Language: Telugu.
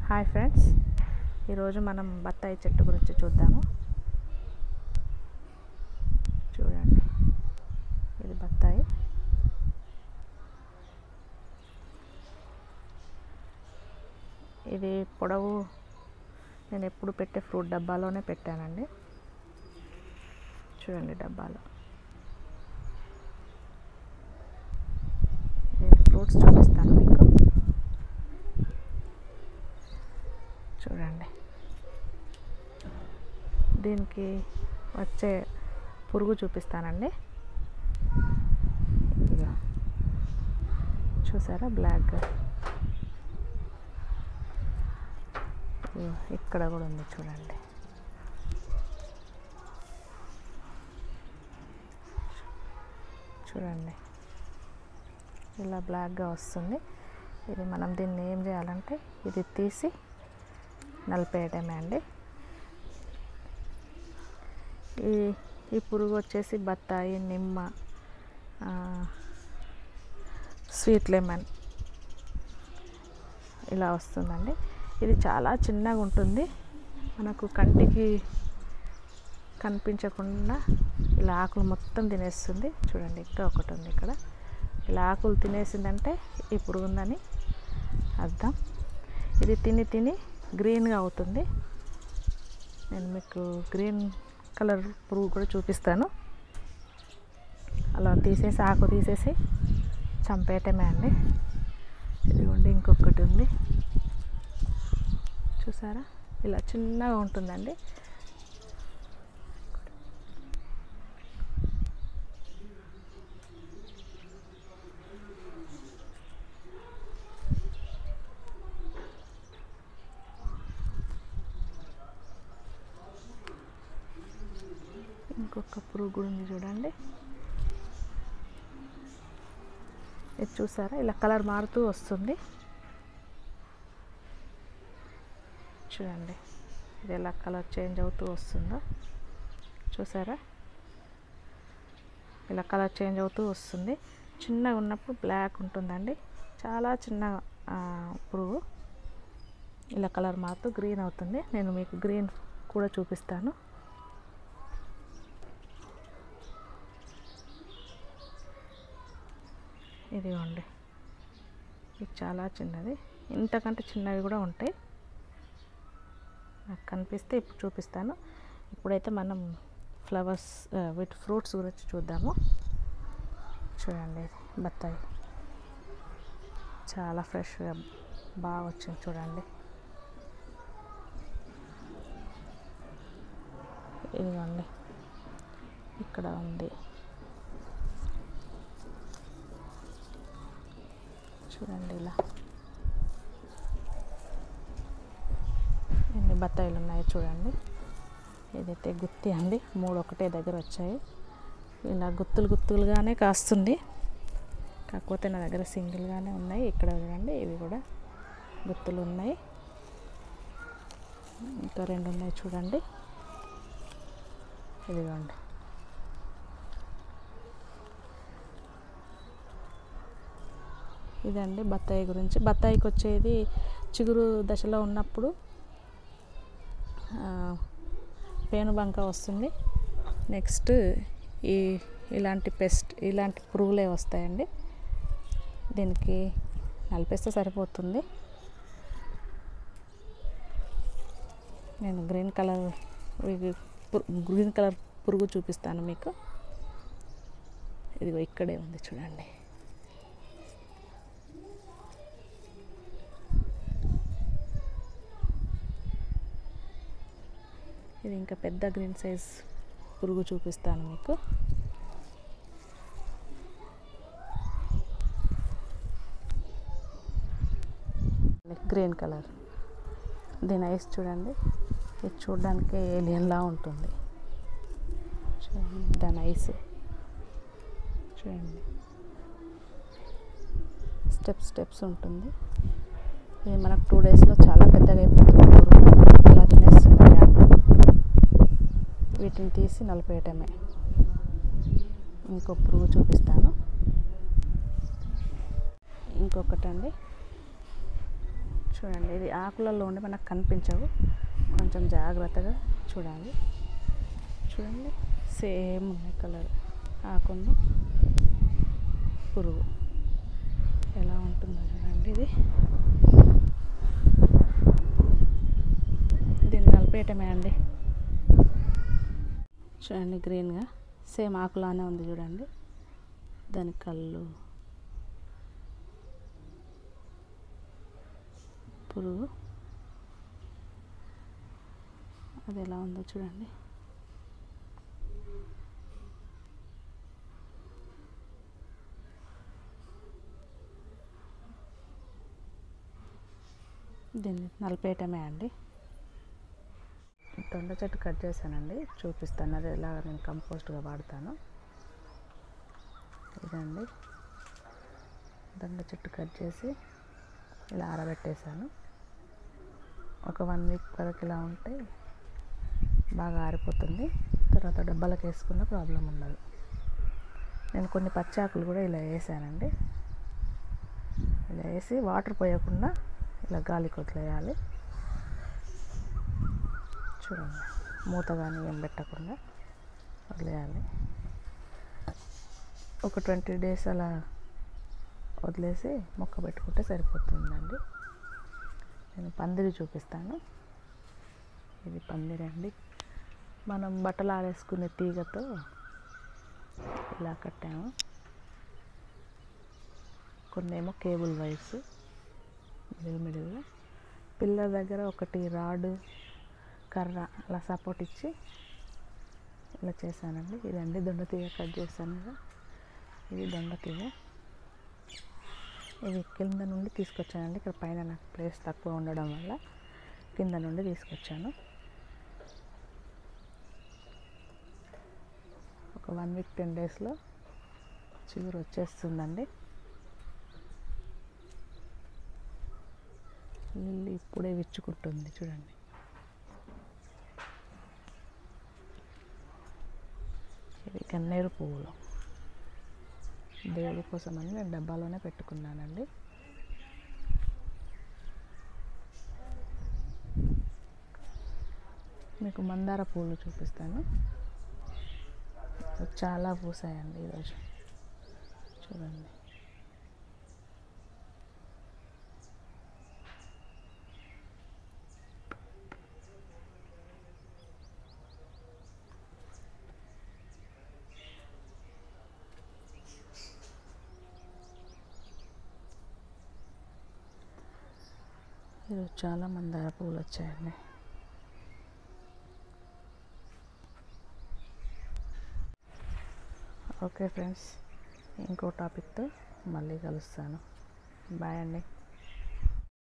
హాయ్ ఫ్రెండ్స్ ఈరోజు మనం బత్తాయి చెట్టు గురించి చూద్దాము చూడండి ఇది బత్తాయి ఇది పొడవు నేను ఎప్పుడు పెట్టే ఫ్రూట్ డబ్బాలోనే పెట్టానండి చూడండి డబ్బాలో నేను ఫ్రూట్స్ చూపిస్తాను మీకు చూడండి దీనికి వచ్చే పురుగు చూపిస్తానండి ఇదిగో చూసారా బ్లాక్గా ఇదిగో ఇక్కడ కూడా ఉంది చూడండి చూడండి ఇలా బ్లాక్గా వస్తుంది ఇది మనం దీన్ని ఏం చేయాలంటే ఇది తీసి నలిపేయడమే అండి ఈ ఈ పురుగు వచ్చేసి బత్తాయి నిమ్మ ఆ, స్వీట్ లెమన్ ఇలా వస్తుందండి ఇది చాలా చిన్నగా ఉంటుంది మనకు కంటికి కనిపించకుండా ఇలా ఆకులు మొత్తం తినేస్తుంది చూడండి ఇక్కడ ఒకటి ఉంది ఇక్కడ ఇలా ఆకులు తినేసిందంటే ఈ పురుగు ఉందని అర్థం ఇది తిని తిని గ్రీన్గా అవుతుంది నేను మీకు గ్రీన్ కలర్ పురుగు కూడా చూపిస్తాను అలా తీసేసి ఆకు తీసేసి చంపేయటమే అండి ఇదిగోండి ఇంకొకటి ఉంది చూసారా ఇలా చిన్నగా ఉంటుందండి ఇంకొక పురుగు కూడా ఉంది చూడండి ఇది చూసారా ఇలా కలర్ మారుతూ వస్తుంది చూడండి ఇది ఎలా కలర్ చేంజ్ అవుతూ వస్తుందో చూసారా ఇలా కలర్ చేంజ్ అవుతూ వస్తుంది చిన్నగా ఉన్నప్పుడు బ్లాక్ ఉంటుందండి చాలా చిన్న ఆ, పురుగు ఇలా కలర్ మారుతూ గ్రీన్ అవుతుంది నేను మీకు గ్రీన్ కూడా చూపిస్తాను ఇదిగోండి ఇది చాలా చిన్నది ఇంతకంటే చిన్నవి కూడా ఉంటాయి నాకు కనిపిస్తే ఇప్పుడు చూపిస్తాను ఇప్పుడైతే మనం ఫ్లవర్స్ వీటి ఫ్రూట్స్ గురించి చూద్దాము చూడండి ఇది బత్తాయి చాలా ఫ్రెష్గా బాగా వచ్చింది చూడండి ఇదిగోండి ఇక్కడ ఉంది చూడండి ఇలా ఎన్ని బత్తాయిలు ఉన్నాయి చూడండి ఇదైతే గుత్తి అండి మూడు ఒకటే దగ్గర వచ్చాయి ఇలా గుత్తులు గుత్తులుగానే కాస్తుంది కాకపోతే నా దగ్గర సింగిల్గానే ఉన్నాయి ఇక్కడ చూడండి ఇవి కూడా గుత్తులు ఉన్నాయి ఇంకా రెండు ఉన్నాయి చూడండి ఇదిగోండి ఇదండి బత్తాయి గురించి బత్తాయికి వచ్చేది చిగురు దశలో ఉన్నప్పుడు ఆ, పేనుబంక వస్తుంది నెక్స్ట్ ఈ ఇలాంటి పెస్ట్ ఇలాంటి పురుగులే వస్తాయండి దీనికి నలిపేస్తే సరిపోతుంది నేను గ్రీన్ కలర్ ఇది పు- గ్రీన్ కలర్ పురుగు చూపిస్తాను మీకు ఇదిగో ఇక్కడే ఉంది చూడండి ఇది ఇంకా పెద్ద గ్రీన్ సైజ్ పురుగు చూపిస్తాను మీకు గ్రీన్ కలర్ దీని ఐస్ చూడండి ఇది చూడడానికి ఏలియన్లా ఉంటుంది చూడండి దాని ఐస్ చూడండి స్టెప్స్ స్టెప్స్ ఉంటుంది ఇది మనకు టూ డేస్లో చాలా పెద్దగా అయిపోతుంది పురుగు అలా తినేస్తుంది ఆకులు వీటిని తీసి నలిపేయటమే ఇంకో పురుగు చూపిస్తాను ఇంకొకటండి చూడండి ఇది ఆకులలో ఉండి మనకు కనిపించవు కొంచెం జాగ్రత్తగా చూడాలి చూడండి సేమ్ ఉన్నాయి కలర్ ఆకును పురుగు ఎలా ఉంటుందో చూడండి ఇది దీన్ని నలిపేయటమే అండి చూడండి గ్రీన్గా సేమ్ ఆకులానే ఉంది చూడండి దాని కళ్ళు పురుగు అది ఎలా ఉందో చూడండి దీన్ని నలిపేయటమే అండి దొండ చెట్టు కట్ చేశానండి చూపిస్తాను అది ఎలా నేను కంపోస్ట్గా వాడతాను ఇదండి దొండ చెట్టు కట్ చేసి ఇలా ఆరబెట్టేశాను ఒక వన్ వీక్ వరకు ఇలా ఉంటే బాగా ఆరిపోతుంది తర్వాత డబ్బాలకు వేసుకున్న ప్రాబ్లం ఉండదు నేను కొన్ని పచ్చాకులు కూడా ఇలా వేసానండి ఇలా వేసి వాటర్ పోయకుండా ఇలా గాలికి వదిలేయాలి చూడండి మూత కానీ ఏం పెట్టకుండా వదిలేయాలి ఒక ట్వంటీ డేస్ అలా వదిలేసి మొక్క పెట్టుకుంటే సరిపోతుందండి నేను పందిరి చూపిస్తాను ఇది పందిరి అండి మనం బట్టలు ఆరేసుకునే తీగతో ఇలా కట్టాము కొన్ని ఏమో కేబుల్ వైర్స్ మిడిల్ మిడిల్లో పిల్లల దగ్గర ఒకటి రాడ్ కర్ర అలా సపోర్ట్ ఇచ్చి ఇలా చేశానండి ఇదండి దొండ తీగ కట్ చేశాను కదా ఇది దొండ తీగ ఇది కింద నుండి తీసుకొచ్చానండి ఇక్కడ పైన నాకు ప్లేస్ తక్కువ ఉండడం వల్ల కింద నుండి తీసుకొచ్చాను ఒక వన్ వీక్ టెన్ డేస్లో చిగురు వచ్చేస్తుందండి లిల్లీ ఇప్పుడే విచ్చుకుంటుంది చూడండి ఇది గన్నేరు పువ్వులు దేవుడి కోసమని నేను డబ్బాలోనే పెట్టుకున్నానండి మీకు మందార పూలు చూపిస్తాను చాలా పూసాయండి ఈరోజు చూడండి ఈరోజు చాలా మందార పూలు వచ్చాయండి ఓకే ఫ్రెండ్స్ ఇంకో టాపిక్తో మళ్ళీ కలుస్తాను బాయ్ అండి